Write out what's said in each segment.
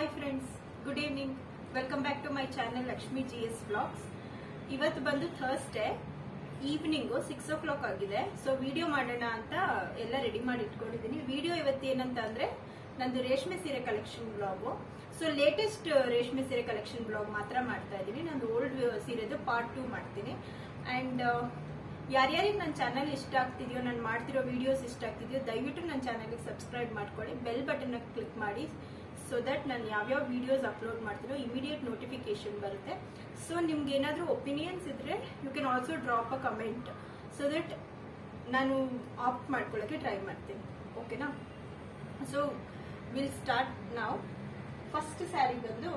Hi friends good evening welcome back to my channel Lakshmi G S blogs ಇವತ್ತು ಬಂದು Thursday evening six o'clock ಆಗಿದೆ so video ಮಾಡೋಣ ಅಂತ ಎಲ್ಲ ready ಮಾಡಿ ಇಟ್ಕೊಂಡಿದ್ದೀನಿ ವಿಡಿಯೋ ಇವತ್ತು ಏನಂತ ಅಂದ್ರೆ ನಂದು ರೇಷ್ಮೆ ಸೀರೆ ಕಲೆಕ್ಷನ್ ಬ್ಲಾಗು ಸೊ ಲೇಟೆಸ್ಟ್ ರೇಷ್ಮೆ ಸೀರೆ ಕಲೆಕ್ಷನ್ ಬ್ಲಾಗ್ ಮಾತ್ರ ಮಾಡ್ತಾ ಇದ್ದೀನಿ ನಂದು ಓಲ್ಡ್ ಸೀರೆದು ಪಾರ್ಟ್ ಟೂ ಮಾಡ್ತೀನಿ ಅಂಡ್ ಯಾರ್ಯಾರಿಗೆ ನನ್ನ ಚಾನಲ್ ಇಷ್ಟ ಆಗ್ತಿದೆಯೋ ನಾನು ಮಾಡ್ತಿರೋ ವಿಡಿಯೋಸ್ ಇಷ್ಟ ಆಗ್ತಿದೆಯೋ ದಯವಿಟ್ಟು ನನ್ನ ಚಾನಲ್ಗೆ ಸಬ್ಸ್ಕ್ರೈಬ್ ಮಾಡ್ಕೊಳ್ಳಿ ಬೆಲ್ ಬಟನ್ ಕ್ಲಿಕ್ ಮಾಡಿ ಸೊ ದಟ್ ನಾನು ಯಾವ್ಯಾವ ವಿಡಿಯೋಸ್ ಅಪ್ಲೋಡ್ ಮಾಡ್ತೀನೋ ಇಮಿಡಿಯೇಟ್ ನೋಟಿಫಿಕೇಶನ್ ಬರುತ್ತೆ ಸೊ ನಿಮ್ಗೆ ಏನಾದರೂ ಒಪಿನಿಯನ್ಸ್ ಇದ್ರೆ you can also drop a comment so that ನಾನು ಆಪ್ಟ್ ಮಾಡ್ಕೊಳ್ಳೋಕ್ಕೆ ಟ್ರೈ ಮಾಡ್ತೀನಿ ಓಕೆನಾ ಸೊ ವಿಲ್ ಸ್ಟಾರ್ಟ್ ನಾವು ಫಸ್ಟ್ ಸ್ಯಾರಿ ಬಂದು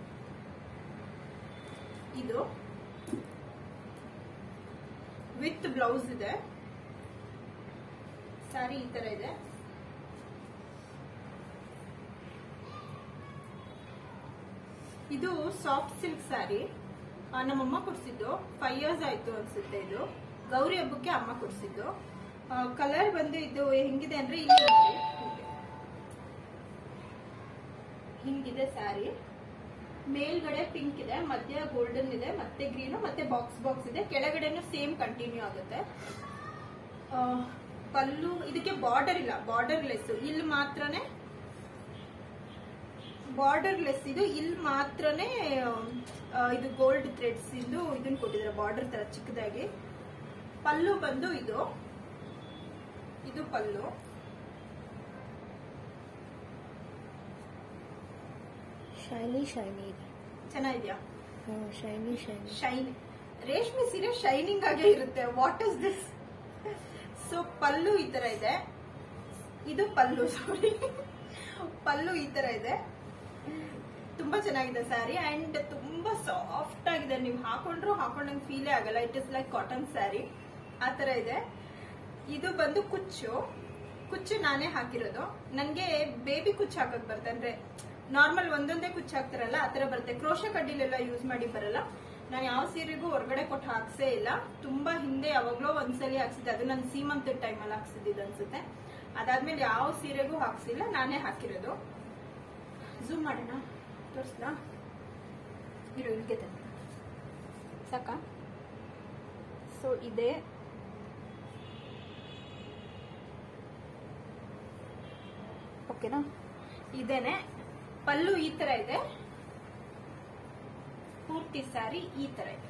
ಇದು ವಿತ್ ಬ್ಲೌಸ್ ಇದೆ ಸ್ಯಾರಿ ಈ ತರ ಇದೆ ಇದು ಸಾಫ್ಟ್ ಸಿಲ್ಕ್ ಸ್ಯಾರಿ ನಮ್ಮಮ್ಮ ಕೊಡ್ಸಿದ್ದು ಫೈವ್ ಇಯರ್ಸ್ ಆಯ್ತು ಅನ್ಸುತ್ತೆ ಇದು ಗೌರಿ ಹಬ್ಬಕ್ಕೆ ಅಮ್ಮ ಕೊಡ್ಸಿದ್ದು ಕಲರ್ ಬಂದು ಇದು ಹೆಂಗಿದೆ ಅಂದ್ರೆ ಇಲ್ಲಿ ನೋಡಿ. ಹಿಂಗಿದೆ ಸ್ಯಾರಿ ಮೇಲ್ಗಡೆ ಪಿಂಕ್ ಇದೆ ಮಧ್ಯ ಗೋಲ್ಡನ್ ಇದೆ ಮತ್ತೆ ಗ್ರೀನ್ ಮತ್ತೆ ಬಾಕ್ಸ್ ಬಾಕ್ಸ್ ಇದೆ ಕೆಳಗಡೆನೂ ಸೇಮ್ ಕಂಟಿನ್ಯೂ ಆಗುತ್ತೆ ಆ, ಪಲ್ಲು ಇದಕ್ಕೆ ಬಾರ್ಡರ್ ಇಲ್ಲ ಬಾರ್ಡರ್ ಲೆಸ್ ಇಲ್ಲಿ ಮಾತ್ರನೇ ಬಾರ್ಡರ್ ಲೆಸ್ ಇದು ಇಲ್ಲಿ ಮಾತ್ರನೇ ಆ, ಇದು ಗೋಲ್ಡ್ ಥ್ರೆಡ್ಸ್ ಇಂದು ಇದನ್ನ ಕೊಟ್ಟಿದ್ದಾರೆ ಬಾರ್ಡರ್ ತರ ಚಿಕ್ಕದಾಗಿ ಪಲ್ಲು ಬಂದು ಇದು ಇದು ಪಲ್ಲು ಶೈನಿ ಶೈನಿ ಇದೆ ಚೆನ್ನಾಗಿದ್ಯಾ ಶೈನಿ ಶೈನಿ ಶೈನ್ ರೇಷ್ಮೆ ಸೀರೆ ಶೈನಿಂಗ್ ಆಗೇ ಇರುತ್ತೆ what is this so pallu ಈ ತರ ಇದೆ ಇದು ಪಲ್ಲು ಸಾರಿ ಪಲ್ಲು ಈ ತರ ಇದೆ ತುಂಬಾ ಚೆನ್ನಾಗಿದೆ ಸ್ಯಾರಿ ಅಂಡ್ ತುಂಬಾ ಸಾಫ್ಟ್ ಆಗಿದೆ ನೀವು ಹಾಕೊಂಡ್ರು ಹಾಕೊಂಡಂಗೆ ಫೀಲೇ ಆಗಲ್ಲ it is like cotton saree ಆ ತರ ಇದೆ ಇದು ಬಂದು ಕುಚ್ಚು ಕುಚ್ಚು ನಾನೇ ಹಾಕಿರೋದು ನನ್ಗೆ ಬೇಬಿ ಕುಚ್ಚು ಹಾಕಕ್ ಬರುತ್ತೆ ಅಂದ್ರೆ ನಾರ್ಮಲ್ ಒಂದೊಂದೇ ಕುಚ್ಚು ಹಾಕ್ತಾರಲ್ಲ ಆ ತರ ಬರುತ್ತೆ ಕ್ರೋಶ ಕಡ್ಡಿಲೆಲ್ಲ ಯೂಸ್ ಮಾಡಿ ಬರಲ್ಲ ನಾನು ಯಾವ ಸೀರೆಗೂ ಹೊರಗಡೆ ಕೊಟ್ಟು ಹಾಕ್ಸೇ ಇಲ್ಲ ತುಂಬಾ ಹಿಂದೆ ಯಾವಾಗ್ಲೋ ಒಂದ್ಸಲಿ ಹಾಕ್ಸಿದ್ದೆ ಅದು ನನ್ನ ಸೀಮಂತ ಟೈಮಲ್ಲಿ ಹಾಕ್ಸಿದ್ದು ಅನ್ಸುತ್ತೆ ಅದಾದ್ಮೇಲೆ ಯಾವ ಸೀರೆಗೂ ಹಾಕ್ಸಿಲ್ಲ ನಾನೇ ಹಾಕಿರೋದು ಝೂಮ್ ಮಾಡೋಣ ತೋರಿಸ್ಲಾ ಇರು ಇಲ್ಲಿಗೆ ತಂದೆ ಸಾಕಾ ಸೊ ಇದೆ ಓಕೆನಾ ಇದೇನೆ ಪಲ್ಲು ಈ ತರ ಇದೆ ಪೂರ್ತಿ ಸ್ಯಾರಿ ಈ ತರ ಇದೆ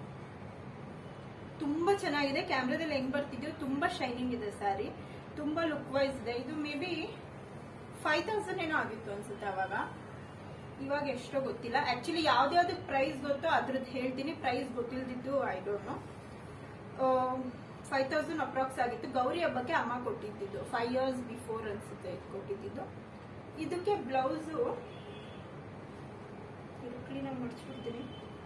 ತುಂಬಾ ಚೆನ್ನಾಗಿದೆ ಕ್ಯಾಮ್ರಾದಲ್ಲಿ ಹೆಂಗ್ ಬರ್ತಿದ್ಯೋ ತುಂಬಾ ಶೈನಿಂಗ್ ಇದೆ ಸ್ಯಾರಿ ತುಂಬಾ ಲುಕ್ ವೈಸ್ ಇದೆ ಇದು ಮೇ ಬಿ ಫೈವ್ ತೌಸಂಡ್ ಏನೋ ಆಗಿತ್ತು ಅನ್ಸುತ್ತೆ ಅವಾಗ ಇವಾಗ ಎಷ್ಟೋ ಗೊತ್ತಿಲ್ಲ ಆಕ್ಚುಲಿ ಯಾವ್ದ್ಯಾವ್ದು ಪ್ರೈಸ್ ಗೊತ್ತೋ ಅದ್ರದ್ದು ಹೇಳ್ತೀನಿ ಪ್ರೈಸ್ ಗೊತ್ತಿಲ್ದಿದ್ದು I don't know five thousand approx ಆಗಿತ್ತು ಗೌರಿ ಹಬ್ಬಕ್ಕೆ ಅಮ್ಮ ಕೊಟ್ಟಿದ್ದು ಫೈವ್ ಇಯರ್ಸ್ ಬಿಫೋರ್ ಅನ್ಸುತ್ತೆ ಇದು ಕೊಟ್ಟಿದ್ದು ಇದಕ್ಕೆ ಬ್ಲೌಸು ಇದು ಕ್ಲೀನಾಗಿ ಮಡ್ಚ್ಬಿಡ್ತೀನಿ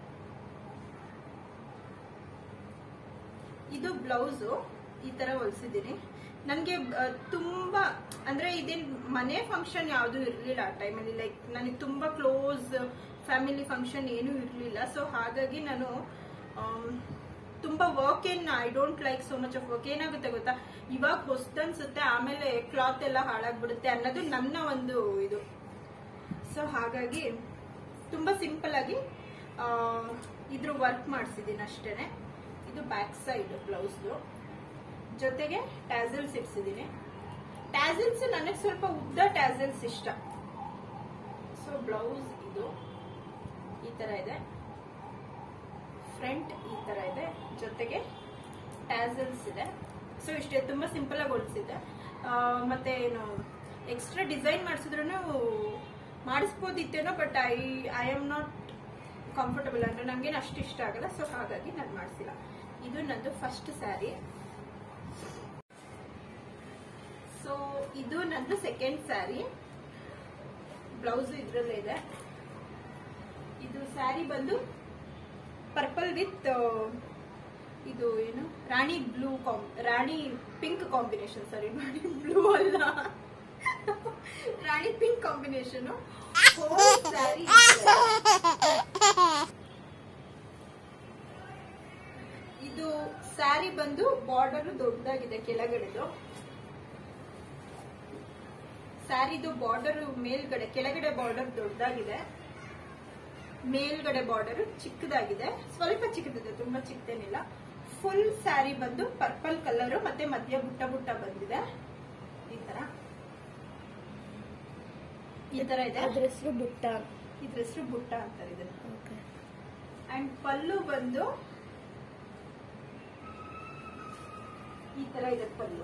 ಇದು ಬ್ಲೌಸು ಈ ತರ ಹೊಲ್ಸಿದ್ದೀನಿ ನನಗೆ ತುಂಬಾ ಅಂದ್ರೆ ಇದೇನ್ ಮನೆ ಫಂಕ್ಷನ್ ಯಾವುದು ಇರಲಿಲ್ಲ ಆ ಟೈಮಲ್ಲಿ ಲೈಕ್ ನನಗೆ ತುಂಬಾ ಕ್ಲೋಸ್ ಫ್ಯಾಮಿಲಿ ಫಂಕ್ಷನ್ ಏನೂ ಇರಲಿಲ್ಲ ಸೊ ಹಾಗಾಗಿ ನಾನು ಆಮ್, ತುಂಬಾ ವರ್ಕ್ ಏನ್ I don't like so much of work ಏನಾಗುತ್ತೆ ಗೊತ್ತಾ ಇವಾಗ ಹೊಸ್ದನ್ಸುತ್ತೆ ಆಮೇಲೆ ಕ್ಲಾತ್ ಎಲ್ಲ ಹಾಳಾಗ್ಬಿಡುತ್ತೆ ಅನ್ನೋದು ನನ್ನ ಒಂದು ಇದು ಸೊ ಹಾಗಾಗಿ ತುಂಬಾ ಸಿಂಪಲ್ ಆಗಿ ಆ, ಇದ್ರ ವರ್ಕ್ ಮಾಡಿಸಿದ್ದೀನಿ ಅಷ್ಟೇನೆ ಇದು ಬ್ಯಾಕ್ ಸೈಡ್ ಬ್ಲೌಸ್ದು ಜೊತೆಗೆ ಟ್ಯಾಸಲ್ಸ್ ಇಡ್ಸಿದ್ದೀನಿ ಟ್ಯಾಸಲ್ಸ್ ನನಗೆ ಸ್ವಲ್ಪ ಉದ್ದ ಟ್ಯಾಸಲ್ಸ್ ಇಷ್ಟ ಸೊ ಬ್ಲೌಸ್ ಇದು ಈ ತರ ಇದೆ ಫ್ರಂಟ್ ಈ ತರ ಇದೆ ಜೊತೆಗೆ ಟ್ಯಾಸಲ್ಸ್ ಇದೆ ಸೊ ಇಷ್ಟೇ ತುಂಬಾ ಸಿಂಪಲ್ ಆಗಿ ಹೊಲಿಸಿದೆ ಆ, ಮತ್ತೆ ಏನು ಎಕ್ಸ್ಟ್ರಾ ಡಿಸೈನ್ ಮಾಡಿಸಿದ್ರು ಮಾಡಿಸ್ಬೋದಿತ್ತೇನೋ but I I am not comfortable ಅಂದ್ರೆ ನಂಗೇನು ಅಷ್ಟು ಇಷ್ಟ ಆಗಲ್ಲ ಸೊ ಹಾಗಾಗಿ ನಾನು ಮಾಡಿಸಿಲ್ಲ ಇದು ನಂದು ಫಸ್ಟ್ ಸ್ಯಾರಿ ಸೊ ಇದು ನಂದು ಸೆಕೆಂಡ್ ಸ್ಯಾರಿ ಬ್ಲೌಸ್ ಇದ್ರಲ್ಲೇ ಇದೆ ಇದು ಸ್ಯಾರಿ ಬಂದು ಪರ್ಪಲ್ ವಿತ್ ಇದು ಏನು rani blue comb rani pink combination sorry rani blue ಅಲ್ಲ ರಾಣಿ ಪಿಂಕ್ ಕಾಂಬಿನೇಷನ್ ಸ್ಯಾರಿ ಇದು ಸ್ಯಾರಿ ಬಂದು ಬಾರ್ಡರ್ ದೊಡ್ಡದಾಗಿದೆ ಕೆಳಗಡೆದು ಸ್ಯಾರಿದು ಬಾರ್ಡರ್ ಮೇಲ್ಗಡೆ ಕೆಳಗಡೆ ಬಾರ್ಡರ್ ದೊಡ್ಡದಾಗಿದೆ ಮೇಲ್ಗಡೆ ಬಾರ್ಡರ್ ಚಿಕ್ಕದಾಗಿದೆ ಸ್ವಲ್ಪ ಚಿಕ್ಕದಿದೆ ತುಂಬಾ ಚಿಕ್ಕದೇನಿಲ್ಲ ಫುಲ್ ಸ್ಯಾರಿ ಬಂದು ಪರ್ಪಲ್ ಕಲರ್ ಮತ್ತೆ ಮಧ್ಯ ಬುಟ್ಟ ಬುಟ್ಟ ಬಂದಿದೆ ಈ ತರ ಈ ತರ ಇದೆ ಅದ್ರ ಹೆಸರು ಬುಟ್ಟ ಇದ್ರ ಹೆಸರು ಬುಟ್ಟ ಅಂತಾರೆ ಇದನ್ನ ಓಕೆ ಅಂಡ್ ಪಲ್ಲು ಬಂದು ಈ ತರ ಇದೆ ಪಲ್ಲು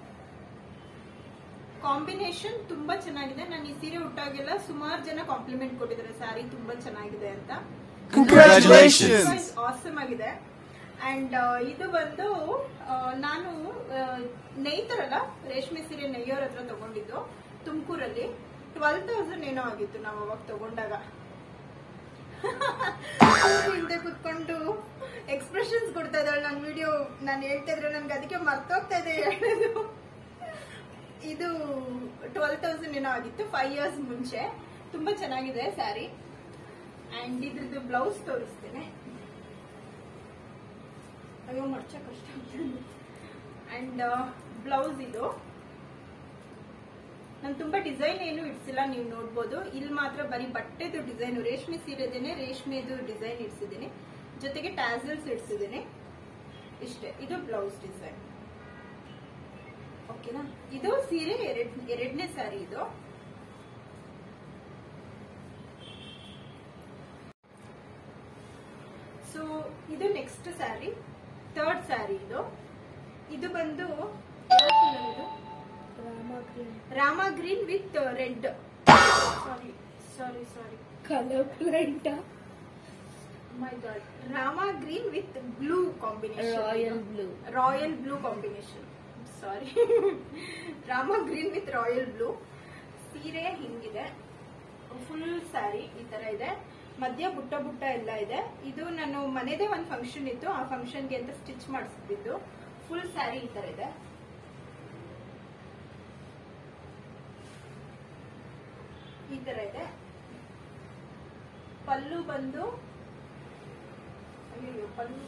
ಕಾಂಬಿನೇಷನ್ ತುಂಬಾ ಚೆನ್ನಾಗಿದೆ ನಾನು ಈ ಸೀರೆ ಉಟ್ಟಾಗೆಲ್ಲ ಸುಮಾರು ಜನ ಕಾಂಪ್ಲಿಮೆಂಟ್ ಕೊಟ್ಟಿದ್ದಾರೆ ಸ್ಯಾರಿ ತುಂಬಾ ಚೆನ್ನಾಗಿದೆ ಅಂತ Congratulations! ಆಸಮ್ ಆಗಿದೆ ಅಂಡ್ ಇದು ಬಂದು ಆ, ನಾನು ಆ, ನೇಯ್ತಾರಲ್ಲ ರೇಷ್ಮೆ ಸೀರೆ ನೆಯ್ಯೋರ್ ಹತ್ರ ತಗೊಂಡಿದ್ದು ತುಮಕೂರಲ್ಲಿ ಟ್ವೆಲ್ ತೌಸಂಡ್ ಏನೋ ಆಗಿತ್ತು ನಾವು ಅವಾಗ ತಗೊಂಡಾಗ ಅವ್ರು ಹಿಂದೆ ಕುತ್ಕೊಂಡು ಎಕ್ಸ್ಪ್ರೆಷನ್ಸ್ ಕೊಡ್ತಾ ಇದ್ದಾಳೆ ನನ್ನ ವಿಡಿಯೋ ನಾನು ಹೇಳ್ತಾ ಇದ್ರೆ ನನ್ಗೆ ಅದಕ್ಕೆ ಮರ್ತೋಗ್ತಾ ಇದೆ ಹೇಳೋದು ಇದು ಟ್ವೆಲ್ ತೌಸಂಡ್ ಏನೋ ಆಗಿತ್ತು ಫೈವ್ ಇಯರ್ಸ್ ಮುಂಚೆ ತುಂಬಾ ಚೆನ್ನಾಗಿದೆ ಸ್ಯಾರಿ ಅಂಡ್ ಇದ್ರದ್ದು ಬ್ಲೌಸ್ ತೋರಿಸ್ತೇನೆ ಅಯ್ಯೋ ಮರ್ಚ ಕಷ್ಟ ಅಂಡ್ ಬ್ಲೌಸ್ ಇದು ನಾನು ತುಂಬಾ ಡಿಸೈನ್ ಏನು ಇಡ್ಸಿಲ್ಲ ನೀವು ನೋಡ್ಬೋದು ಇಲ್ಲಿ ಮಾತ್ರ ಬರೀ ಬಟ್ಟೆದು ಡಿಸೈನ್ ರೇಷ್ಮೆ ಸೀರೆದೇನೆ ರೇಷ್ಮೆದು ಡಿಸೈನ್ ಇಡ್ಸಿದ್ದೀನಿ ಜೊತೆಗೆ ಟ್ಯಾಸಲ್ಸ್ ಇಡ್ಸಿದ್ದೀನಿ ಇಷ್ಟೇ ಇದು ಬ್ಲೌಸ್ ಡಿಸೈನ್ ಓಕೆನಾ ಇದು ಸೀರೆ ಎರಡ್ ಎರಡನೇ ಸ್ಯಾರಿ ಇದು ಸೊ ಇದು ನೆಕ್ಸ್ಟ್ ಸ್ಯಾರಿ ಥರ್ಡ್ ಸ್ಯಾರಿ ಇದು ಇದು ಬಂದು ಯಾವ colour ಇದು rama green rama green with red sorry sorry sorry colour ಪ್ಲಾಂಟ my god rama green with blue combination royal blue royal blue combination sorry rama green with royal blue ಸೀರೆ ಹಿಂಗಿದೆ ಫುಲ್ ಸ್ಯಾರಿ ಈ ತರ ಇದೆ ಮಧ್ಯ ಬುಟ್ಟ ಬುಟ್ಟ ಎಲ್ಲ ಇದೆ ಇದು ನಾನು ಮನೆದೇ ಒಂದು ಫಂಕ್ಷನ್ ಇತ್ತು ಆ ಫಂಕ್ಷನ್ಗೆ ಅಂತ ಸ್ಟಿಚ್ ಮಾಡಿಸ್ತಿದ್ದು ಫುಲ್ ಸ್ಯಾರಿ ಈ ತರ ಇದೆ ಈ ತರ ಇದೆ ಪಲ್ಲು ಬಂದು ಅಯ್ಯೋ ಪಲ್ಲು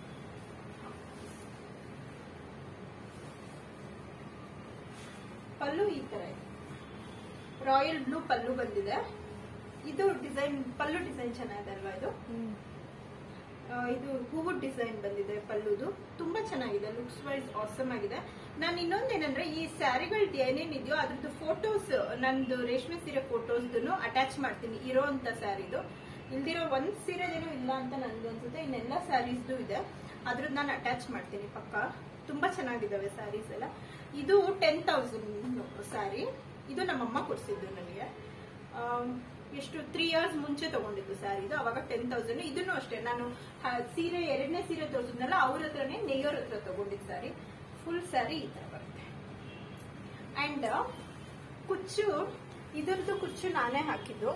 ಪಲ್ಲು ಈ ತರ ಇದೆ ರಾಯಲ್ ಬ್ಲೂ ಪಲ್ಲು ಬಂದಿದೆ ಇದು ಡಿಸೈನ್ ಪಲ್ಲು ಡಿಸೈನ್ ಚೆನ್ನಾಗಿದೆ ಅಲ್ವಾ ಇದು ಆ, ಇದು ಹೂವು ಡಿಸೈನ್ ಬಂದಿದೆ ಪಲ್ಲುದು ತುಂಬಾ ಚೆನ್ನಾಗಿದೆ ಲುಕ್ಸ್ ವೈಸ್ ಆಸಮ್ ಆಗಿದೆ ನಾನು ಇನ್ನೊಂದೇನಂದ್ರೆ ಈ ಸ್ಯಾರಿಗಳ್ದು ಏನೇನಿದೆಯೋ ಅದ್ರದ್ದು ಫೋಟೋಸ್ ನಂದು ರೇಷ್ಮೆ ಸೀರೆ ಫೋಟೋಸ್ದು ಅಟ್ಯಾಚ್ ಮಾಡ್ತೀನಿ ಇರೋ ಅಂತ ಸ್ಯಾರಿದು ಇಲ್ದಿರೋ ಒಂದ್ ಸೀರೆದೇನೋ ಇಲ್ಲ ಅಂತ ನನ್ಗೆ ಅನ್ಸುತ್ತೆ ಇನ್ನೆಲ್ಲ ಸ್ಯಾರೀಸ್ದು ಇದೆ ಅದ್ರದ್ದು ನಾನು ಅಟ್ಯಾಚ್ ಮಾಡ್ತೀನಿ ಪಕ್ಕ ತುಂಬಾ ಚೆನ್ನಾಗಿದ್ದಾವೆ ಸ್ಯಾರೀಸ್ ಎಲ್ಲ ಇದು ಟೆನ್ ತೌಸಂಡ್ ಸ್ಯಾರಿ ಇದು ನಮ್ಮಮ್ಮ ಕೊಡ್ಸಿದ್ದು ನನಗೆ ಆಮ್, ಎಷ್ಟು ತ್ರೀ ಇಯರ್ಸ್ ಮುಂಚೆ ತಗೊಂಡಿದ್ದು ಸ್ಯಾರಿ ಇದು ಅವಾಗ ಟೆನ್ ತೌಸಂಡ್ ಇದನ್ನು ಅಷ್ಟೇ ನಾನು ಆ, ಸೀರೆ ಎರಡನೇ ಸೀರೆ ತೋರಿಸಿದ್ನಲ್ಲ ಅವ್ರ ಹತ್ರನೇ ನೆಯ್ಯೋರ್ ಹತ್ರ ತಗೊಂಡಿದ್ದು ಸ್ಯಾರಿ ಫುಲ್ ಸ್ಯಾರಿ ಈ ತರ ಬರುತ್ತೆ ಅಂಡ್ ಕುಚ್ಚು ಇದರದ್ದು ಕುಚ್ಚು ನಾನೇ ಹಾಕಿದ್ದು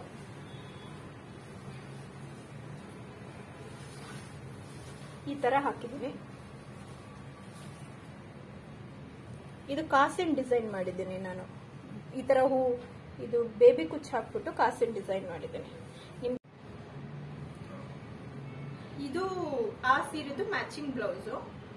ಈ ತರ ಹಾಕಿದ್ದೀನಿ ಇದು ಕಾಸಿನ ಡಿಸೈನ್ ಮಾಡಿದ್ದೀನಿ ನಾನು ಈ ತರ ಹೂ ಇದು ಬೇಬಿ ಕುಚ್ಚು ಹಾಕ್ಬಿಟ್ಟು ಕಾಸಿನ ಡಿಸೈನ್ ಮಾಡಿದ್ದೀನಿ ನಿಮ್ ಇದು ಆ ಸೀರೆದು ಮ್ಯಾಚಿಂಗ್ ಬ್ಲೌಸು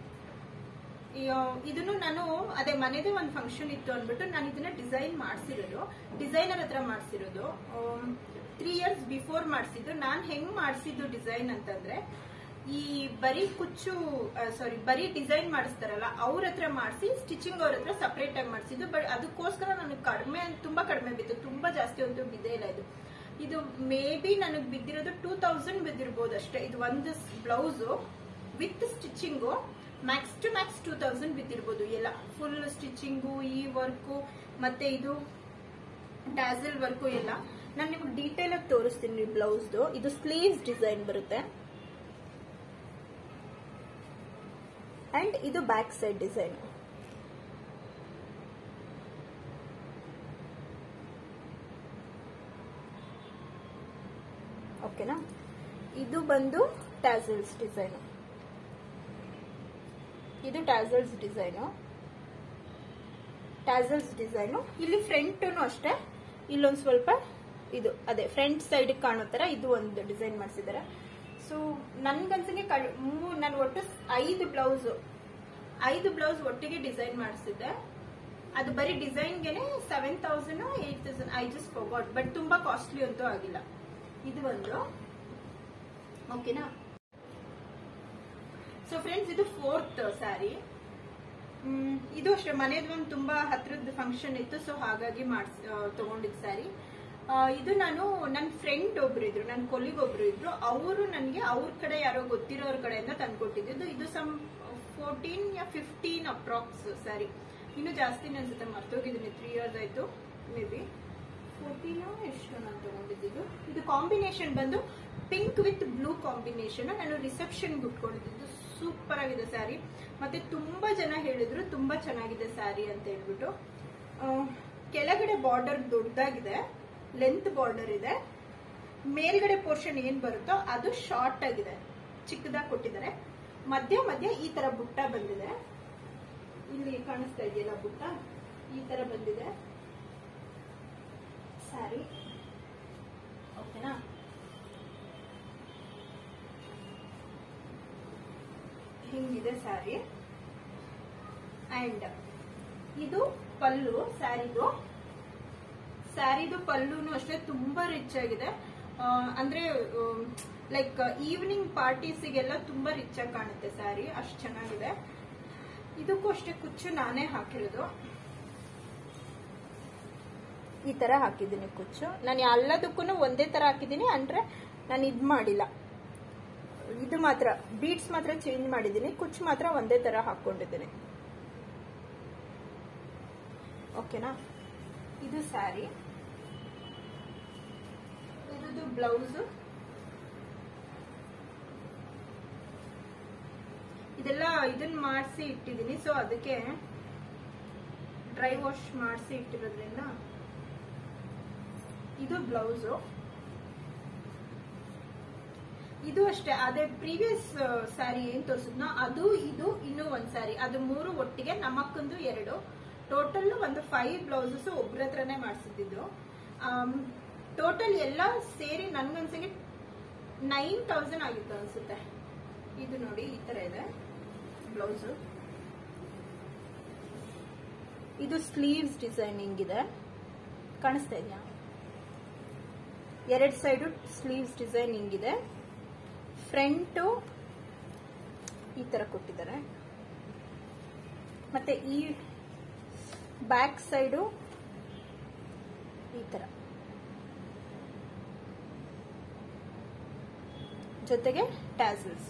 ಇದನ್ನು ನಾನು ಅದೇ ಮನೆದೇ ಒಂದು ಫಂಕ್ಷನ್ ಇತ್ತು ಅಂದ್ಬಿಟ್ಟು ನಾನು ಇದನ್ನ ಡಿಸೈನ್ ಮಾಡಿಸಿರೋದು ಡಿಸೈನರ್ ಹತ್ರ ಮಾಡಿಸಿರೋದು ತ್ರೀ ಇಯರ್ಸ್ ಬಿಫೋರ್ ಮಾಡಿಸಿದ್ದು ನಾನು ಹೆಂಗ್ ಮಾಡಿಸಿದ್ದು ಡಿಸೈನ್ ಅಂತಂದ್ರೆ ಈ ಬರೀ ಕುಚ್ಚು ಸಾರಿ ಬರೀ ಡಿಸೈನ್ ಮಾಡಿಸ್ತಾರಲ್ಲ ಅವ್ರ ಹತ್ರ ಮಾಡಿಸಿ ಸ್ಟಿಚಿಂಗ್ ಅವ್ರ ಹತ್ರ ಸಪರೇಟ್ ಆಗಿ ಮಾಡಿಸಿದ್ದು ಬಟ್ ಅದಕ್ಕೋಸ್ಕರ ನನಗೆ ಕಡಿಮೆ ತುಂಬಾ ಕಡಿಮೆ ಬಿತ್ತು ತುಂಬಾ ಜಾಸ್ತಿ ಅಂತೂ ಬಿದ್ದೇ ಇಲ್ಲ ಇದು ಇದು ಮೇ ಬಿ ನನಗೆ ಬಿದ್ದಿರೋದು ಟೂ ತೌಸಂಡ್ ಬಿದ್ದಿರ್ಬೋದು ಅಷ್ಟೇ ಇದು ಒಂದು blouse with stitching max to max two thousand ಬಿದ್ದಿರ್ಬೋದು ಎಲ್ಲ ಫುಲ್ ಸ್ಟಿಚಿಂಗು ಈ ವರ್ಕು ಮತ್ತೆ ಇದು ಟ್ಯಾಸಲ್ ವರ್ಕು ಎಲ್ಲ ನಾನು ನಿಮ್ಗೆ ಡೀಟೇಲ್ ಆಗಿ ತೋರಿಸ್ತೀನಿ ಬ್ಲೌಸ್ದು ಇದು ಸ್ಲೀವ್ಸ್ ಡಿಸೈನ್ ಬರುತ್ತೆ ಅಂಡ್ ಇದು ಬ್ಯಾಕ್ ಸೈಡ್ ಡಿಸೈನ್ ಓಕೆನಾ ಇದು ಬಂದು ಟ್ಯಾಸಲ್ಸ್ ಡಿಸೈನು ಇದು ಟ್ಯಾಸಲ್ಸ್ ಡಿಸೈನು ಟ್ಯಾಸಲ್ಸ್ ಡಿಸೈನು ಇಲ್ಲಿ ಫ್ರಂಟೂ ಅಷ್ಟೇ ಇಲ್ಲೊಂದು ಸ್ವಲ್ಪ ಇದು ಅದೇ ಫ್ರಂಟ್ ಸೈಡ್ ಕಾಣೋ ತರ ಇದು ಒಂದು ಡಿಸೈನ್ ಮಾಡಿಸಿದ್ದಾರೆ ಸೊ ನನ್ಗನ್ಸಂಗೆ ನಾನು ಒಟ್ಟು ಐದು ಬ್ಲೌಸ್ ಐದು ಬ್ಲೌಸ್ ಒಟ್ಟಿಗೆ ಡಿಸೈನ್ ಮಾಡಿಸಿದ್ದೆ ಅದು ಬರೀ ಡಿಸೈನ್ಗೆನೆ seven thousand eight thousand I just forgot but ತುಂಬಾ ಕಾಸ್ಟ್ಲಿ ಅಂತೂ ಆಗಿಲ್ಲ ಇದು ಒಂದು ಓಕೆನಾ ಸೊ ಫ್ರೆಂಡ್ಸ್ ಇದು ಫೋರ್ತ್ ಸ್ಯಾರಿ ಇದು ಅಷ್ಟೇ ಮನೇದು ಒಂದು ತುಂಬಾ ಹತ್ರದ ಫಂಕ್ಷನ್ ಇತ್ತು ಸೊ ಹಾಗಾಗಿ ಮಾಡ್ಸ್ ತಗೊಂಡಿದ್ದು ಸ್ಯಾರಿ ಇದು ನಾನು ನನ್ನ ಫ್ರೆಂಡ್ ಒಬ್ರು ಇದ್ರು ನನ್ನ ಕೊಲಿಗ್ ಒಬ್ರು ಇದ್ರು ಅವರು ನನಗೆ ಅವ್ರ ಕಡೆ ಯಾರೋ ಗೊತ್ತಿರೋರ ಕಡೆಯಿಂದ ತಂದ್ಕೊಟ್ಟಿದ್ದು ಇದು ಸಮ್ ಫೋರ್ಟೀನ್ ಯಾ ಫಿಫ್ಟೀನ್ ಅಪ್ರಾಕ್ಸ್ ಸ್ಯಾರಿ ಇನ್ನು ಜಾಸ್ತಿನೇ ಅನ್ಸುತ್ತೆ ಮರ್ತೋಗಿದ್ದೀನಿ ತ್ರೀ ಇಯರ್ಸ್ ಆಯ್ತು ಮೇ ಬಿ ಫೋರ್ಟೀನ್ ಎಷ್ಟು ನಾನು ತಗೊಂಡಿದ್ದು ಇದು ಕಾಂಬಿನೇಷನ್ ಬಂದು ಪಿಂಕ್ ವಿತ್ ಬ್ಲೂ ಕಾಂಬಿನೇಷನ್ ನಾನು ರಿಸೆಪ್ಷನ್ ಉಟ್ಕೊಂಡಿದ್ದು ಸೂಪರ್ ಆಗಿದೆ ಸ್ಯಾರಿ ಮತ್ತೆ ತುಂಬಾ ಜನ ಹೇಳಿದ್ರು ತುಂಬಾ ಚೆನ್ನಾಗಿದೆ ಸ್ಯಾರಿ ಅಂತ ಹೇಳ್ಬಿಟ್ಟು ಆ, ಕೆಳಗಡೆ ಬಾರ್ಡರ್ ದೊಡ್ಡದಾಗಿದೆ ಲೆಂತ್ ಬಾರ್ಡರ್ ಇದೆ ಮೇಲ್ಗಡೆ ಪೋರ್ಷನ್ ಏನ್ ಬರುತ್ತೋ ಅದು ಶಾರ್ಟ್ ಆಗಿದೆ ಚಿಕ್ಕದಾಗಿ ಕೊಟ್ಟಿದ್ದಾರೆ ಮಧ್ಯ ಮಧ್ಯ ಈ ತರ ಬುಟ್ಟ ಬಂದಿದೆ ಇಲ್ಲಿ ಕಾಣಿಸ್ತಾ ಇದೆಯಲ್ಲ ಬುಟ್ಟ ಈ ತರ ಬಂದಿದೆ ಸ್ಯಾರಿ ಓಕೆನಾ ಹಿಂಗಿದೆ ಸ್ಯಾರಿ ಅಂಡ್ ಇದು ಪಲ್ಲು ಸ್ಯಾರಿದು ಸ್ಯಾರಿದು ಪಲ್ಲುನು ಅಷ್ಟೇ ತುಂಬಾ ರಿಚ್ ಆಗಿದೆ ಆ, ಅಂದ್ರೆ ಲೈಕ್ ಈವ್ನಿಂಗ್ ಪಾರ್ಟೀಸಿಗೆಲ್ಲ ತುಂಬಾ ರಿಚ್ ಆಗಿ ಕಾಣುತ್ತೆ ಸ್ಯಾರಿ ಅಷ್ಟು ಚೆನ್ನಾಗಿದೆ ಇದಕ್ಕೂ ಅಷ್ಟೇ ಕುಚ್ಚು ನಾನೇ ಹಾಕಿರೋದು ಈ ತರ ಹಾಕಿದ್ದೀನಿ ಕುಚ್ಚು ನಾನು ಎಲ್ಲದಕ್ಕೂ ಒಂದೇ ತರ ಹಾಕಿದ್ದೀನಿ ಅಂದ್ರೆ ನಾನು ಇದ್ ಮಾಡಿಲ್ಲ ಇದು ಮಾತ್ರ ಬೀಡ್ಸ್ ಮಾತ್ರ ಚೇಂಜ್ ಮಾಡಿದ್ದೀನಿ ಕುಚ್ಚು ಮಾತ್ರ ಒಂದೇ ತರ ಹಾಕೊಂಡಿದ್ದೀನಿ ಓಕೆನಾ ಇದು ಸ್ಯಾರಿ ಇದು ಬ್ಲೌಸ್ ಇದೆಲ್ಲ ಇದನ್ನ ಮಾಡಿಸಿ ಇಟ್ಟಿದ್ದೀನಿ ಸೊ ಅದಕ್ಕೆ ಡ್ರೈ ವಾಶ್ ಮಾಡಿಸಿ ಇಟ್ಟಿರೋದ್ರಿಂದ ಇದು ಬ್ಲೌಸು ಇದು ಅಷ್ಟೇ ಅದೇ ಪ್ರೀವಿಯಸ್ ಸ್ಯಾರಿ ಏನ್ ತೋರಿಸಿದ್ನೋ ಅದು ಇದು ಇನ್ನೂ ಒಂದ್ ಸ್ಯಾರಿ ಅದು ಮೂರು ಒಟ್ಟಿಗೆ ನಮ್ಮಕ್ಕಂದು ಎರಡು ಟೋಟಲ್ ಒಂದು ಫೈವ್ ಬ್ಲೌಸಸ್ ಒಬ್ರ ಹತ್ರನೇ ಮಾಡಿಸಿದ್ದು ಟೋಟಲ್ ಎಲ್ಲ ಸೇರಿ ನನ್ಗನ್ಸಂಗೆ ನೈನ್ ತೌಸಂಡ್ ಆಗಿತ್ತು ಅನ್ಸುತ್ತೆ ಇದು ನೋಡಿ ಈ ತರ ಇದೆ ಬ್ಲೌಸ್ ಇದು ಸ್ಲೀವ್ಸ್ ಡಿಸೈನಿಂಗ್ ಇದೆ ಕಾಣಿಸ್ತಾ ಇದೆಯಾ ಎರಡ್ ಸೈಡು ಸ್ಲೀವ್ಸ್ ಡಿಸೈನಿಂಗ್ ಇದೆ ಫ್ರಂಟು ಈ ತರ ಕೊಟ್ಟಿದ್ದಾರೆ ಮತ್ತೆ ಈ ಬ್ಯಾಕ್ ಸೈಡು ಈ ತರ ಜೊತೆಗೆ ಟ್ಯಾಸಲ್ಸ್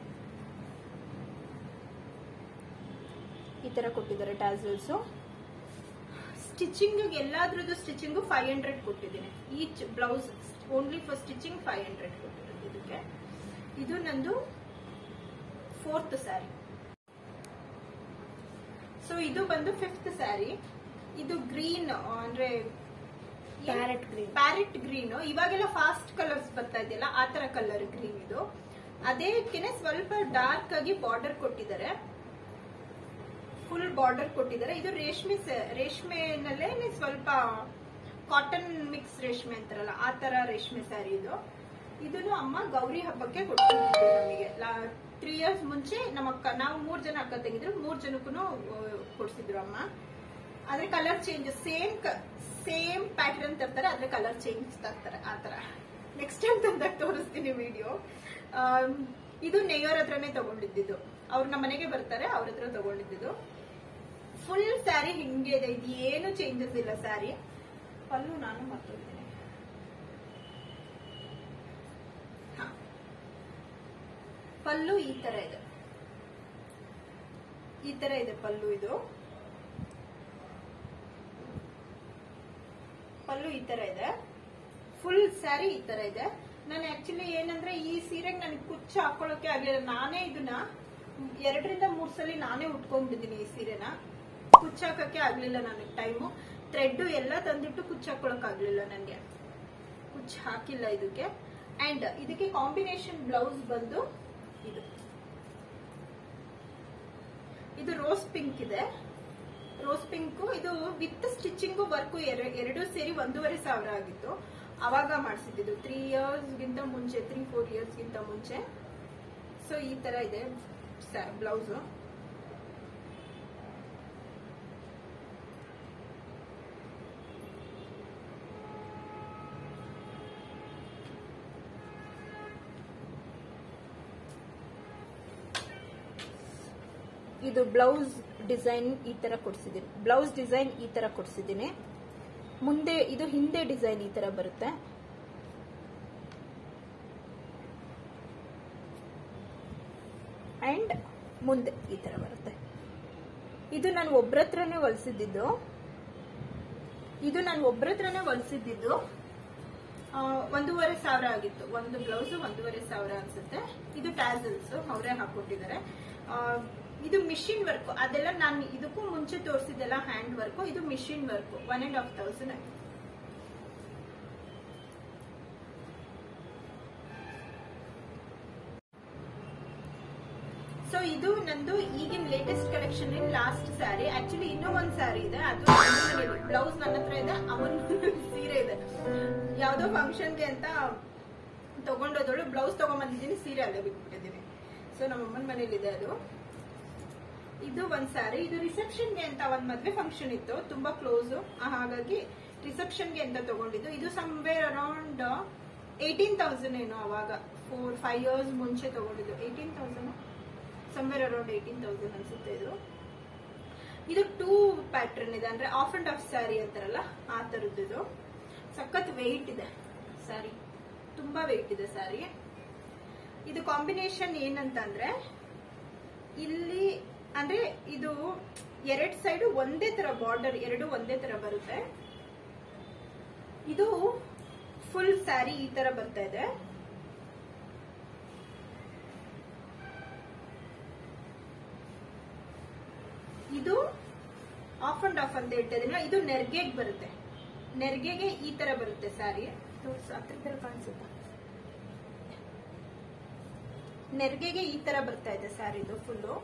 ಈ ತರ ಕೊಟ್ಟಿದ್ದಾರೆ ಟ್ಯಾಸಲ್ಸ್ ಸ್ಟಿಚಿಂಗ್ ಎಲ್ಲಾದ್ರದ್ದು ಸ್ಟಿಚಿಂಗ್ ಫೈವ್ ಹಂಡ್ರೆಡ್ ಕೊಟ್ಟಿದ್ದೀನಿ each blouse only for stitching five hundred ಕೊಟ್ಟಿರೋದು ಇದಕ್ಕೆ ಇದು ನಂದು ಫೋರ್ತ್ ಸ್ಯಾರಿ ಸೊ ಇದು ಬಂದು ಫಿಫ್ತ್ ಸ್ಯಾರಿ ಇದು ಗ್ರೀನ್ ಅಂದ್ರೆ ಪ್ಯಾರೆಟ್ ಗ್ರೀನ್ ಪ್ಯಾರೆಟ್ ಗ್ರೀನ್ ಇವಾಗೆಲ್ಲ ಫಾಸ್ಟ್ ಕಲರ್ಸ್ ಬರ್ತಾ ಇದೆಯಲ್ಲ ಆ ತರ ಕಲರ್ ಗ್ರೀನ್ ಇದು ಅದೇಕೆನೆ ಸ್ವಲ್ಪ ಡಾರ್ಕ್ ಆಗಿ ಬಾರ್ಡರ್ ಕೊಟ್ಟಿದ್ದಾರೆ ಫುಲ್ ಬಾರ್ಡರ್ ಕೊಟ್ಟಿದ್ದಾರೆ ಇದು ರೇಷ್ಮೆ ಸ- ರೇಷ್ಮೆನಲ್ಲೇ ಸ್ವಲ್ಪ ಕಾಟನ್ ಮಿಕ್ಸ್ ರೇಷ್ಮೆ ಅಂತಾರಲ್ಲ ಆ ತರ ರೇಷ್ಮೆ ಸ್ಯಾರಿ ಇದು ಇದನ್ನು ಅಮ್ಮ ಗೌರಿ ಹಬ್ಬಕ್ಕೆ ಕೊಟ್ಟಿದ್ರು ನಮಗೆ ತ್ರೀ ಇಯರ್ಸ್ ಮುಂಚೆ ನಮ್ಮ ಅಕ್ಕ ನಾವು ಮೂರ್ ಜನ ಅಕ್ಕ ತೆಗಿದ್ರು ಮೂರ್ ಜನಕ್ಕೂ ಕೊಡ್ಸಿದ್ರು ಅಮ್ಮ ಆದ್ರೆ colour change same same pattern ತರ್ತಾರೆ ಆದ್ರೆ ಕಲರ್ ಚೇಂಜ್ ತರ್ತಾರೆ ಆ ತರ ನೆಕ್ಸ್ಟ್ ಟೈಮ್ ತಂದಾಗ ತೋರಿಸ್ತೀನಿ ವಿಡಿಯೋ ಇದು ನೇಯರ್ ಹತ್ರನೇ ತಗೊಂಡಿದ್ದು ಅವ್ರು ನಮ್ಮ ಮನೆಗೆ ಬರ್ತಾರೆ ಅವ್ರ ಹತ್ರ ತಗೊಂಡಿದ್ದು ಫುಲ್ ಸ್ಯಾರಿ ಹಿಂಗೆ ಇದೆ ಇದು ಏನು ಚೇಂಜಸ್ ಇಲ್ಲ ಸ್ಯಾರಿ ಪಲ್ಲು ನಾನು ಮರ್ತೋಗ್ತೀನಿ ಹಾ. ಪಲ್ಲು ಈ ತರ ಇದೆ ಈ ತರ ಇದೆ ಪಲ್ಲು ಇದು ಪಲ್ಲು ಈ ತರ ಇದೆ ಫುಲ್ ಸ್ಯಾರಿ ಈ ತರ ಇದೆ ನಾನು ಆಕ್ಚುಲಿ ಏನಂದ್ರೆ ಈ ಸೀರೆಗೆ ನನಗೆ ಕುಚ್ಚು ಹಾಕೊಳ್ಳೋಕೆ ಆಗ್ಲಿಲ್ಲ ನಾನೇ ಇದನ್ನ ಎರಡರಿಂದ ಮೂರ್ ಸಲ ನಾನೇ ಉಟ್ಕೊಂಡ್ಬಿಟ್ಟಿದ್ದೀನಿ ಈ ಸೀರೆನ ಕುಚ್ಚು ಹಾಕಕ್ಕೆ ಆಗ್ಲಿಲ್ಲ ನನಗೆ ಟೈಮು ಥ್ರೆಡ್ ಎಲ್ಲ ತಂದಿಟ್ಟು ಕುಚ್ಚು ಹಾಕೊಳಕ್ ಆಗ್ಲಿಲ್ಲ ನನಗೆ ಕುಚ್ಚು ಹಾಕಿಲ್ಲ ಇದಕ್ಕೆ ಅಂಡ್ ಇದಕ್ಕೆ ಕಾಂಬಿನೇಷನ್ ಬ್ಲೌಸ್ ಬಂದು ಇದು ಇದು ರೋಸ್ ಪಿಂಕ್ ಇದೆ ರೋಸ್ ಪಿಂಕ್ ಇದು ವಿತ್ ಸ್ಟಿಚಿಂಗು ವರ್ಕು ಎರಡು ಸೇರಿ ಒಂದೂವರೆ ಸಾವಿರ ಆಗಿತ್ತು ಅವಾಗ ಮಾಡಿಸಿದ್ದು ತ್ರೀ ಇಯರ್ಸ್ಗಿಂತ ಮುಂಚೆ ತ್ರೀ ಫೋರ್ ಇಯರ್ಸ್ಗಿಂತ ಮುಂಚೆ ಸೊ ಈ ತರ ಇದೆ ಬ್ಲೌಸು ಇದು ಬ್ಲೌಸ್ ಡಿಸೈನ್ ಈ ತರ ಕೊಡ್ಸಿದ್ದೀನಿ ಬ್ಲೌಸ್ ಡಿಸೈನ್ ಈ ತರ ಕೊಡ್ಸಿದ್ದೀನಿ ಮುಂದೆ ಇದು ಹಿಂದೆ ಡಿಸೈನ್ ಈ ತರ ಬರುತ್ತೆ ಅಂಡ್ ಮುಂದೆ ಈ ತರ ಬರುತ್ತೆ ಇದು ನಾನು ಒಬ್ರ ಹತ್ರನೇ ಹೊಲಿಸಿದ್ದು ಇದು ನಾನು ಒಬ್ರ ಹತ್ರನೇ ಹೊಲಿಸಿದ್ದು ಒಂದೂವರೆ ಸಾವಿರ ಆಗಿತ್ತು ಒಂದು ಬ್ಲೌಸ್ ಒಂದೂವರೆ ಸಾವಿರ ಅನ್ಸುತ್ತೆ ಇದು ಟ್ಯಾಸಲ್ಸ್ ಅವರೇ ಹಾಕೊಟ್ಟಿದ್ದಾರೆ ಆ, ಇದು ಮಿಷಿನ್ ವರ್ಕ್ ಅದೆಲ್ಲ ನಾನು ಇದಕ್ಕೂ ಮುಂಚೆ ತೋರಿಸಿದ್ದೆಲ್ಲ ಹ್ಯಾಂಡ್ ವರ್ಕ್ ಇದು machine work one and half thousand ಆಯ್ತು ಸೊ ಇದು ನಂದು ಈಗಿನ latest collection last sari actually ಇನ್ನೂ ಒಂದ್ ಸ್ಯಾರಿ ಇದೆ ಅದು ಬ್ಲೌಸ್ ನನ್ನ ಹತ್ರ ಇದೆ ಅವನ್ ಸೀರೆ ಇದೆ ಯಾವ್ದೋ ಫಂಕ್ಷನ್ಗೆ ಅಂತ ತಗೊಂಡೋದಳು ಬ್ಲೌಸ್ ತಗೊಂಡ್ಬಂದಿದ್ದೀನಿ ಸೀರೆ ಅಲ್ಲೇ ಬಿಟ್ಬಿಟ್ಟಿದ್ದೀನಿ ಸೊ ನಮ್ಮ ಅಮ್ಮನ ಮನೇಲಿ ಇದೆ ಅದು ಇದು ಒಂದ್ ಸ್ಯಾರಿ ಇದು ರಿಸೆಪ್ಷನ್ಗೆ ಅಂತ ಒಂದ್ ಮದ್ವೆ ಫಂಕ್ಷನ್ ಇತ್ತು ತುಂಬಾ ಕ್ಲೋಸ್ ಹಾಗಾಗಿ ರಿಸೆಪ್ಷನ್ಗೆ ಅಂತ ತಗೊಂಡಿದ್ದು ಇದು ಸಮ್ವೇರ್ ಅರೌಂಡ್ ಏಯ್ಟೀನ್ ತೌಸಂಡ್ ಏನೋ ಅವಾಗ ಫೋರ್ ಫೈವ್ ಇಯರ್ಸ್ ಮುಂಚೆ ತಗೊಂಡಿದ್ದು eighteen thousand somewhere around eighteen thousand ಅನ್ಸುತ್ತೆ ಇದು ಇದು ಟೂ ಪ್ಯಾಟರ್ನ್ ಇದೆ ಅಂದ್ರೆ ಆಫ್ ಅಂಡ್ ಆಫ್ ಸ್ಯಾರಿ ಅಂತಾರಲ್ಲ ಆ ತರದ್ದು ಇದು ಸಖತ್ ವೆಯ್ಟ್ ಇದೆ ಸ್ಯಾರಿ ತುಂಬಾ ವೆಯ್ಟ್ ಇದೆ ಸ್ಯಾರಿ ಇದು ಕಾಂಬಿನೇಷನ್ ಏನಂತಂದ್ರೆ ಇಲ್ಲಿ ಅಂದ್ರೆ ಇದು ಎರಡ್ ಸೈಡ್ ಒಂದೇ ತರ ಬಾರ್ಡರ್ ಎರಡು ಒಂದೇ ತರ ಬರುತ್ತೆ ಇದು ಫುಲ್ ಸ್ಯಾರಿ ಈ ತರ ಬರ್ತಾ ಇದೆ ಇದು ಆಫ್ ಅಂಡ್ ಆಫ್ ಅಂತ ಹೇಳ್ತಾ ಇದೀನಿ ಇದು ನೆರ್ಗೆಗೆ ಬರುತ್ತೆ ನೆರ್ಗೆಗೆ ಈ ತರ ಬರುತ್ತೆ ಸ್ಯಾರಿ ಹತ್ರ ಕಾಣಿಸುತ್ತಾ ನೆರ್ಗೆಗೆ ಈ ತರ ಬರ್ತಾ ಇದೆ ಸ್ಯಾರಿದು ಫುಲ್ಲು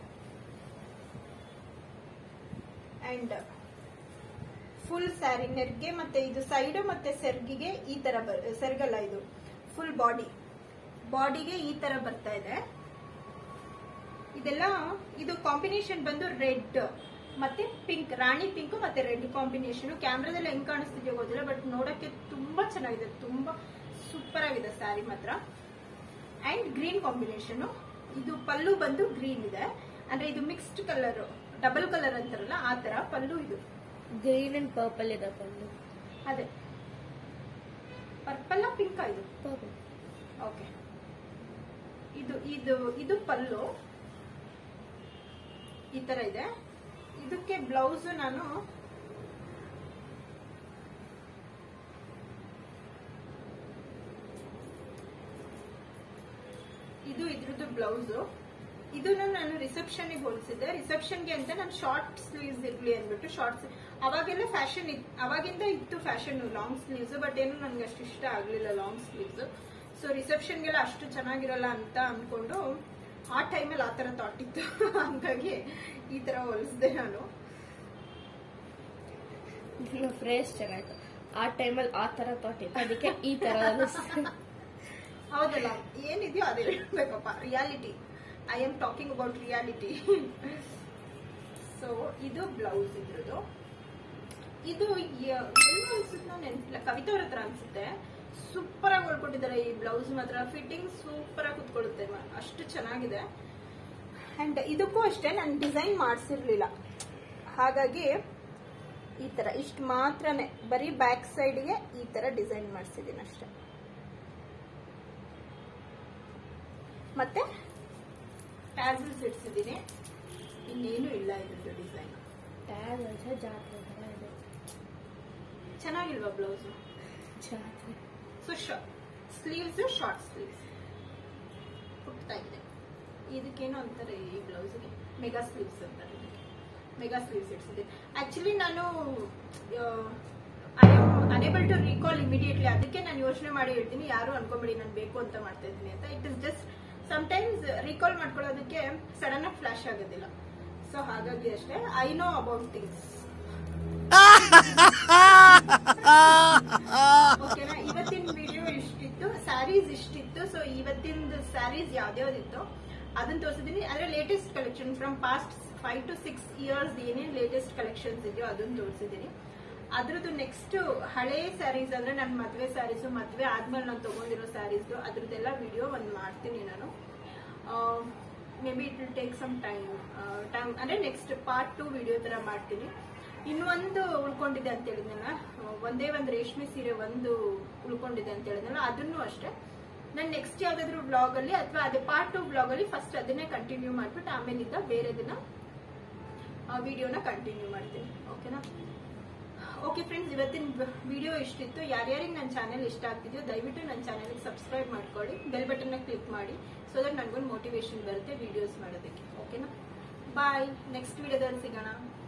ಅಂಡ್ ಫುಲ್ ಸ್ಯಾರಿ ನೆರ್ಗೆ ಮತ್ತೆ ಇದು ಸೈಡ್ ಮತ್ತೆ ಸೆರ್ಗಿಗೆ ಈ ತರ ಬರ್- ಸೆರ್ಗಲ್ಲ ಇದು ಫುಲ್ ಬಾಡಿ ಬಾಡಿಗೆ ಈ ತರ ಬರ್ತಾ ಇದೆ ಇದೆಲ್ಲ ಇದು ಕಾಂಬಿನೇಷನ್ ಬಂದು ರೆಡ್ ಮತ್ತೆ ಪಿಂಕ್ ರಾಣಿ ಪಿಂಕ್ ಮತ್ತೆ ರೆಡ್ ಕಾಂಬಿನೇಷನ್ ಕ್ಯಾಮ್ರಾದಲ್ಲಿ ಹೆಂಗ್ ಕಾಣಿಸ್ತಿದೆಯೋ ಗೊತ್ತಿಲ್ಲ ಬಟ್ ನೋಡಕ್ಕೆ ತುಂಬಾ ಚೆನ್ನಾಗಿದೆ ತುಂಬಾ ಸೂಪರ್ ಆಗಿದೆ ಸ್ಯಾರಿ ಮಾತ್ರ ಅಂಡ್ ಗ್ರೀನ್ ಕಾಂಬಿನೇಷನ್ ಇದು ಪಲ್ಲು ಬಂದು ಗ್ರೀನ್ ಇದೆ ಅಂದ್ರೆ ಇದು ಮಿಕ್ಸ್ಡ್ ಕಲರ್ ಡಬಲ್ ಕಲರ್ ಅಂತಾರಲ್ಲ ಆ ತರ ಪಲ್ಲು ಇದು ಗ್ರೀನ್ ಅಂಡ್ ಪರ್ಪಲ್ ಇದೆ ಪಲ್ಲು ಅದೇ ಪರ್ಪಲ್ ಪಿಂಕ್ ಇದು ಪರ್ಪಲ್ ಓಕೆ ಇದು ಇದು ಇದು ಪಲ್ಲು ಈ ತರ ಇದೆ ಇದಕ್ಕೆ ಬ್ಲೌಸ್ ನಾನು ಇದು ಇದ್ರದ್ದು ಬ್ಲೌಸ್ ಇದನ್ನು ನಾನು ರಿಸೆಪ್ಷನ್ ಹೋಲಿಸಿದ್ದೆ ರಿಸೆಪ್ಷನ್ಗೆ ಅಂತ ನಾನು ಶಾರ್ಟ್ ಸ್ಲೀವ್ಸ್ ಇರ್ಲಿ ಅಂದ್ಬಿಟ್ಟು ಶಾರ್ಟ್ಸ್ ಅವಾಗೆಲ್ಲ ಫ್ಯಾಷನ್ ಅವಾಗಿಂದ ಇತ್ತು ಫ್ಯಾಷನ್ ಲಾಂಗ್ ಸ್ಲೀವ್ಸ್ ಬಟ್ ಏನು ನನ್ಗೆ ಅಷ್ಟು ಇಷ್ಟ ಆಗ್ಲಿಲ್ಲ ಲಾಂಗ್ ಸ್ಲೀವ್ಸ್ ಸೊ ರಿಸೆಪ್ಷನ್ಗೆಲ್ಲ ಅಷ್ಟು ಚೆನ್ನಾಗಿರಲ್ಲ ಅಂತ ಅನ್ಕೊಂಡು ಆ ಟೈಮಲ್ಲಿ ಆ ತರ ಥಾಟ್ ಇತ್ತು ಹಂಗಾಗಿ ಈ ತರ ಹೊಲಿಸ್ದೆ ನಾನು ಫ್ರೇಶ್ ಚೆನ್ನಾಯ್ತು ಆ ಟೈಮಲ್ಲಿ ಆ ತರ ಥಾಟ್ ಇತ್ತು ಅದಕ್ಕೆ ಈ ತರ ಅನಿಸ್ತು ಹೌದಲ್ಲ ಏನಿದೆಯೋ ಅದೇ ಹೇಳ್ಬೇಕಪ್ಪ reality I am talking about reality so ಇದು ಬ್ಲೌಸ್ ಇದ್ರದ್ದು ಇದು ಯ- ಎಲ್ಲಿ ಅನ್ಸುತ್ತೆ ನೆನಪಿಲ್ಲ ಕವಿತಾ ಅವ್ರ ಹತ್ರ ಅನ್ಸುತ್ತೆ ಸೂಪರ್ ಆಗಿ ಹೊಳ್ಕೊಟ್ಟಿದ್ದಾರೆ ಈ ಬ್ಲೌಸ್ ಮಾತ್ರ ಫಿಟ್ಟಿಂಗ್ ಸೂಪರ್ ಆಗಿ ಕುತ್ಕೊಳ್ಳುತ್ತೆ ಮ- ಅಷ್ಟು ಚೆನ್ನಾಗಿದೆ ಅಂಡ್ ಇದಕ್ಕೂ ಅಷ್ಟೇ ನಾನು ಡಿಸೈನ್ ಮಾಡಿಸಿರ್ಲಿಲ್ಲ ಹಾಗಾಗಿ ಈ ತರ ಇಷ್ಟು ಮಾತ್ರನೇ ಬರೀ ಬ್ಯಾಕ್ ಸೈಡ್ಗೆ ಈ ತರ ಡಿಸೈನ್ ಮಾಡಿಸಿದ್ದೀನಿ ಅಷ್ಟೇ ಮತ್ತೆ ಟ್ಯಾಸಲ್ಸ್ ಇಡ್ಸಿದ್ದೀನಿ ಇನ್ನೇನು ಇಲ್ಲ ಇದ್ರದ್ದು ಡಿಸೈನ್ ಟ್ಯಾಗ್ ಅಂತ ಜಾತ್ರೆ ತರ ಇದೆ ಚೆನ್ನಾಗಿಲ್ವಾ ಬ್ಲೌಸು ಜಾತ್ರೆ ಸೊ ಸ್ಲೀವ್ಸ್ ಶಾರ್ಟ್ ಸ್ಲೀವ್ಸ್ ಪುಟ್ಟದಾಗಿದೆ ಇದಕ್ಕೇನೋ ಅಂತಾರೆ ಈ ಬ್ಲೌಸ್ಗೆ ಮೆಗಾ ಸ್ಲೀವ್ಸ್ ಅಂತಾರೆ ಇದಕ್ಕೆ ಮೆಗಾ ಸ್ಲೀವ್ಸ್ ಇಡ್ಸಿದ್ದೀನಿ ಆಕ್ಚುಲಿ ನಾನು I am unable to recall immediately ಅದಕ್ಕೆ ನಾನು ಯೋಚನೆ ಮಾಡಿ ಹೇಳ್ತೀನಿ ಯಾರು ಅನ್ಕೊಂಬೇಡಿ ನಾನು ಬೇಕು ಅಂತ ಮಾಡ್ತಾ ಇದ್ದೀನಿ ಅಂತ it is just times recall ಮಾಡ್ಕೊಳ್ಳೋದಕ್ಕೆ ಸಡನ್ ಆಗಿ ಫ್ಲಾಶ್ ಆಗೋದಿಲ್ಲ ಸೊ ಹಾಗಾಗಿ ಅಷ್ಟೇ ಐ ನೋ ಅಬೌಟ್ ಥಿಂಗ್ಸ್ ಓಕೆನಾ ಇವತ್ತಿನ ವಿಡಿಯೋ ಇಷ್ಟಿತ್ತು ಸ್ಯಾರೀಸ್ ಇಷ್ಟಿತ್ತು ಸೊ ಇವತ್ತಿನ ಸ್ಯಾರೀಸ್ ಯಾವ್ದ್ಯಾವ್ದಿತ್ತು ಅದನ್ನ ತೋರಿಸಿದೀನಿ ಆದ್ರೆ latest collection from past five to six years ಏನೇನ್ ಲೇಟೆಸ್ಟ್ ಕಲೆಕ್ಷನ್ಸ್ ಇದೆಯೋ ಅದನ್ನ ತೋರಿಸಿದೀನಿ ಅದ್ರದ್ದು ನೆಕ್ಸ್ಟ್ ಹಳೆ ಸ್ಯಾರೀಸ್ ಅಂದ್ರೆ ನನ್ನ ಮದ್ವೆ ಸ್ಯಾರೀಸ್ ಮದ್ವೆ ಆದ್ಮೇಲೆ ನಾನು ತಗೊಂಡಿರೋ ಸ್ಯಾರೀಸ್ ಅದ್ರದ್ದೆಲ್ಲ ವಿಡಿಯೋ ಒಂದ್ ಮಾಡ್ತೀನಿ ನಾನು maybe it will take some time time ಅಂದ್ರೆ ನೆಕ್ಸ್ಟ್ ಪಾರ್ಟ್ ಟು ವಿಡಿಯೋ ತರ ಮಾಡ್ತೀನಿ ಇನ್ನೊಂದು ಉಳ್ಕೊಂಡಿದೆ ಅಂತ ಹೇಳಿದ್ನಲ್ಲ ಒಂದೇ ಒಂದು ರೇಷ್ಮೆ ಸೀರೆ ಒಂದು ಉಳ್ಕೊಂಡಿದೆ ಅಂತ ಹೇಳಿದ್ನಲ್ಲ ಅದನ್ನು ಅಷ್ಟೇ ನಾನು ನೆಕ್ಸ್ಟ್ ಯಾವ್ದಾದ್ರು ಬ್ಲಾಗ್ ಅಲ್ಲಿ ಅಥವಾ ಅದೇ ಪಾರ್ಟ್ ಟು ಬ್ಲಾಗ್ ಅಲ್ಲಿ ಫಸ್ಟ್ ಅದನ್ನೇ ಕಂಟಿನ್ಯೂ ಮಾಡ್ಬಿಟ್ಟು ಆಮೇಲಿಂದ ಬೇರೆದನ್ನ ವಿಡಿಯೋನ ಕಂಟಿನ್ಯೂ ಮಾಡ್ತೀನಿ ಓಕೆನಾ ಓಕೆ ಫ್ರೆಂಡ್ಸ್ ಇವತ್ತಿನ ವಿಡಿಯೋ ಇಷ್ಟಿತ್ತು ಯಾರ್ಯಾರಿಗೆ ನನ್ನ ಚಾನೆಲ್ ಇಷ್ಟ ಆಗ್ತಿದೆಯೋ ದಯವಿಟ್ಟು ನನ್ನ ಚಾನೆಲ್ಗೆ ಸಬ್ಸ್ಕ್ರೈಬ್ ಮಾಡ್ಕೊಳ್ಳಿ ಬೆಲ್ ಬಟನ್ನ ಕ್ಲಿಕ್ ಮಾಡಿ ಸೊ ದಟ್ ನನಗೊಂದು ಮೋಟಿವೇಶನ್ ಬರುತ್ತೆ ವಿಡಿಯೋಸ್ ಮಾಡೋದಕ್ಕೆ ಓಕೆನಾ ಬಾಯ್ ನೆಕ್ಸ್ಟ್ ವಿಡಿಯೋದಲ್ಲಿ ಸಿಗೋಣ